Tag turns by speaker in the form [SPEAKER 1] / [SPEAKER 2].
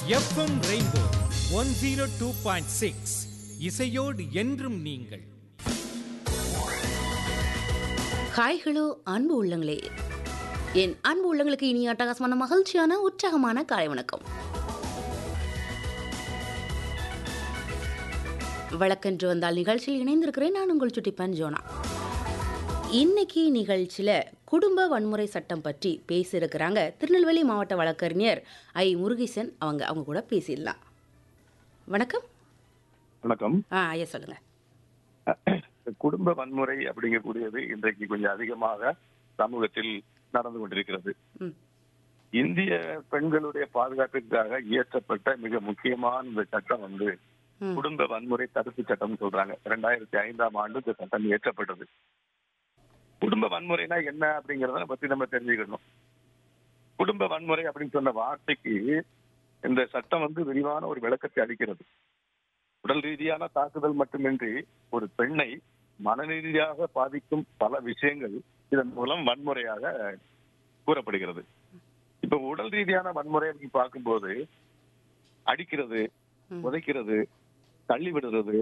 [SPEAKER 1] FM rainbow one zero two point six இசையோடு என்றும் நீங்கள்
[SPEAKER 2] ஹாய் ஹலோ அன்பு உள்ளங்களே என் அன்பு உள்ளங்களுக்கு இனி அட்டகாசமான மகிழ்ச்சியான உற்சாகமான காலை வணக்கம் வழக்கென்று வந்தால் நிகழ்ச்சியில் இணைந்திருக்கிறேன் நான் உங்கள் சுட்டிப்பன் ஜோனா இன்னைக்கு நிகழ்ச்சியில் குடும்ப வன்முறை சட்டம் பற்றி பேசியிருக்கிறாங்க திருநெல்வேலி மாவட்ட வழக்கறிஞர் ஐ முருகேசன் அவங்க அவங்க கூட பேசிடலாம் வணக்கம்
[SPEAKER 3] வணக்கம்
[SPEAKER 2] ஆ ஐயா சொல்லுங்க
[SPEAKER 3] குடும்ப வன்முறை அப்படிங்கக்கூடியது இன்றைக்கு கொஞ்சம் அதிகமாக சமூகத்தில் நடந்து கொண்டிருக்கிறது
[SPEAKER 2] ம்
[SPEAKER 3] இந்திய பெண்களுடைய பாதுகாப்பிற்காக இயற்றப்பட்ட மிக முக்கியமான இந்த சட்டம் வந்து
[SPEAKER 2] ம்
[SPEAKER 3] குடும்ப வன்முறை தடுப்பு சட்டம் சொல்றாங்க இரண்டாயிரத்தி ஐந்தாம் ஆண்டு இந்த சட்டம் இயற்றப்பட்டது குடும்ப வன்முறைனா என்ன அப்படிங்கறத பத்தி நம்ம தெரிஞ்சுக்கணும் குடும்ப வன்முறை அப்படின்னு சொன்ன வார்த்தைக்கு இந்த சட்டம் வந்து விரிவான ஒரு விளக்கத்தை அளிக்கிறது உடல் ரீதியான தாக்குதல் மட்டுமின்றி ஒரு பெண்ணை மனரீதியாக பாதிக்கும் பல விஷயங்கள் இதன் மூலம் வன்முறையாக கூறப்படுகிறது இப்ப உடல் ரீதியான வன்முறை அப்படின்னு பார்க்கும்போது அடிக்கிறது
[SPEAKER 2] ம்.
[SPEAKER 3] உதைக்கிறது தள்ளி விடுறது